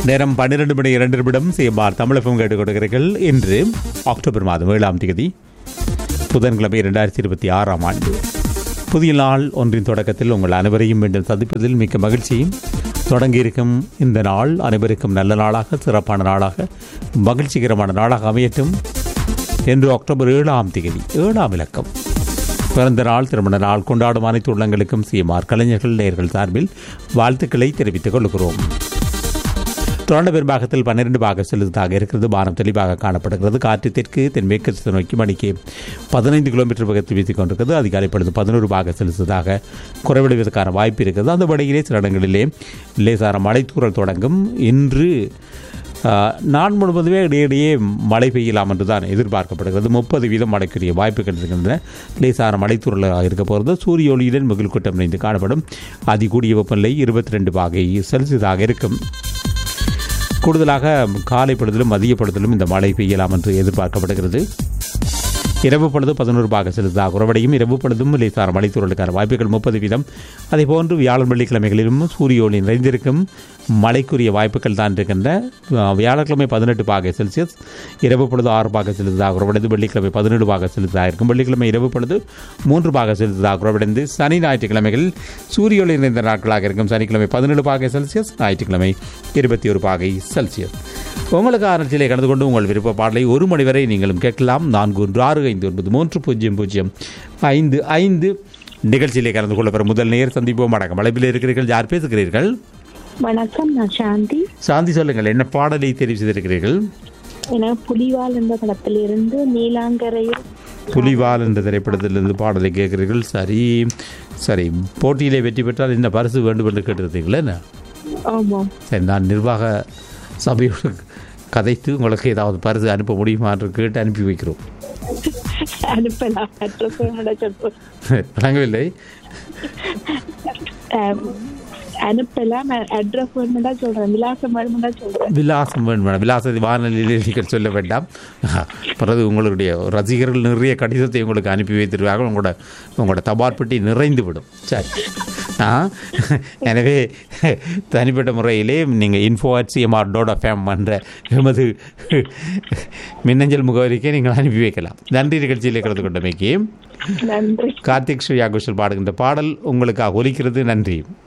நேரம் பன்னிரண்டு மணி இரண்டு நிமிடம் சிஎம்ஆர் தமிழகம் கேட்டுக் கொடுக்கிறீர்கள் இன்று அக்டோபர் மாதம் ஏழாம் தேதி புதன்கிழமை இரண்டாயிரத்தி இருபத்தி ஆறாம் ஆண்டு புதிய நாள் ஒன்றின் தொடக்கத்தில் உங்கள் அனைவரையும் மீண்டும் சந்திப்பதில் மிக்க மகிழ்ச்சியும் தொடங்கியிருக்கும் இந்த நாள் அனைவருக்கும் நல்ல நாளாக சிறப்பான நாளாக மகிழ்ச்சிகரமான நாளாக அமையட்டும் என்று அக்டோபர் ஏழாம் தேதி ஏழாம் இலக்கம் பிறந்த நாள் திருமண நாள் கொண்டாடும் அனைத்து உள்ளங்களுக்கும் சிஎம்ஆர் கலைஞர்கள் நேர்கள் சார்பில் வாழ்த்துக்களை தெரிவித்துக் கொள்கிறோம் தொடர்ந்த பெரும்பாகத்தில் பன்னிரண்டு பாக செலுத்தாக இருக்கிறது வானம் தெளிவாக காணப்படுகிறது காற்று தெற்கு தென்மேற்கு திசை நோக்கி மணிக்கு பதினைந்து கிலோமீட்டர் வேகத்தில் வீசிக் கொண்டிருக்கிறது அதிகாலை பொழுது பதினோரு பாக செலுத்ததாக குறைவடைவதற்கான வாய்ப்பு இருக்கிறது அந்த வழியிலே சில இடங்களிலே லேசான மழைத்தூறல் தொடங்கும் இன்று ஆஹ், நாள் முழுவதுமே இடையிடையே மழை பெய்யலாம் என்று தான் எதிர்பார்க்கப்படுகிறது முப்பது வீதம் மழைக்குரிய வாய்ப்புகள் இருக்கின்றன லேசான மழைத்தூரலாக இருக்க போகிறது சூரிய ஒளியுடன் முகில் கூட்டம் நிறைந்து காணப்படும் அதிகூடிய வெப்பநிலை இருபத்தி ரெண்டு பாகை செல்சியஸாக இருக்கும் கூடுதலாக காலை பொழுதிலும் மதிய பொழுதிலும் இந்த மழை பெய்யலாம் என்று எதிர்பார்க்கப்படுகிறது இரவு பொழுது பதினோரு பாக செலுத்தாக குறைவடையும் இரவு பொழுதும் லேசான மழைத்தூரலுக்கான வாய்ப்புகள் முப்பது வீதம் அதேபோன்று வியாழன் வெள்ளிக்கிழமைகளிலும் சூரிய ஒளி நிறைந்திருக்கும் மழைக்குரிய வாய்ப்புகள் தான் இருக்கின்ற அஹ், வியாழக்கிழமை பதினெட்டு பாக செல்சியஸ் இரவு பொழுது ஆறு பாக செலுத்ததாக குறைவடைந்து வெள்ளிக்கிழமை பதினேழு பாக செலுத்ததாக இருக்கும் வெள்ளிக்கிழமை இரவு பொழுது மூன்று பாக செலுத்ததாக குறைவடைந்து சனி ஞாயிற்றுக்கிழமைகளில் சூரிய ஒளி நிறைந்த நாட்களாக இருக்கும் சனிக்கிழமை பதினேழு பாகை செல்சியஸ் ஞாயிற்றுக்கிழமை இருபத்தி ஒரு பாகை செல்சியஸ் உங்களுக்கு ஆரஞ்சிலே கலந்து கொண்டு உங்கள் விருப்ப பாடலை ஒரு மணி வரை நீங்களும் கேட்கலாம் நான்கு ஒன்று ஆறு ஐந்து ஒன்பது மூன்று பூஜ்ஜியம் பூஜ்ஜியம் ஐந்து ஐந்து நிகழ்ச்சியிலே கலந்து கொள்ள பெற முதல் நேர் சந்திப்போம் வணக்கம் அழைப்பில் இருக்கிறீர்கள் யார் பேசுகிறீர்கள் வணக்கம் நான் சாந்தி சாந்தி சொல்லுங்கள் என்ன பாடலை தெரிவு செய்திருக்கிறீர்கள் எனக்கு புலிவால் என்ற படத்திலிருந்து நீலாங்கரையில் புலிவால் என்ற திரைப்படத்திலிருந்து பாடலை கேட்கிறீர்கள் சரி சரி போட்டியிலே வெற்றி பெற்றால் என்ன பரிசு வேண்டும் என்று கேட்டிருந்தீங்களே என்ன ஆமாம் சரி நான் நிர்வாக சபையோடு கதைத்து உங்களுக்கு ஏதாவது பரிசு அனுப்ப முடியுமா என்று கேட்டு அனுப்பி வைக்கிறோம் அனுப்பலாம் அட்ரஸ் சொல்றேன் வழங்கவில்லை அஹ், அனுப்பலாம் அட்ரஸ் வேணுமெண்டா சொல்றேன் விலாசம் வேணுமெண்டா சொல்றேன் விலாசம் வேணும் மேடம் விலாசத்தை வானொலியில் நீங்கள் சொல்ல வேண்டாம் பிறகு உங்களுடைய ரசிகர்கள் நிறைய கடிதத்தை உங்களுக்கு அனுப்பி வைத்திருவார்கள் உங்களோட உங்களோட தபால் பெட்டி நிறைந்து விடும் சரி ஆ எனவே தனிப்பட்ட முறையிலே நீங்கள் info at CMR dot FM என்ற எமது மின்னஞ்சல் முகவரிக்கே நீங்கள் அனுப்பி வைக்கலாம் நன்றி நிகழ்ச்சியில் கலந்து கொண்டமைக்கு நன்றி கார்த்திக் ஸ்ரீயா கோஷல் பாடுகின்ற பாடல் உங்களுக்காக ஒலிக்கிறது நன்றி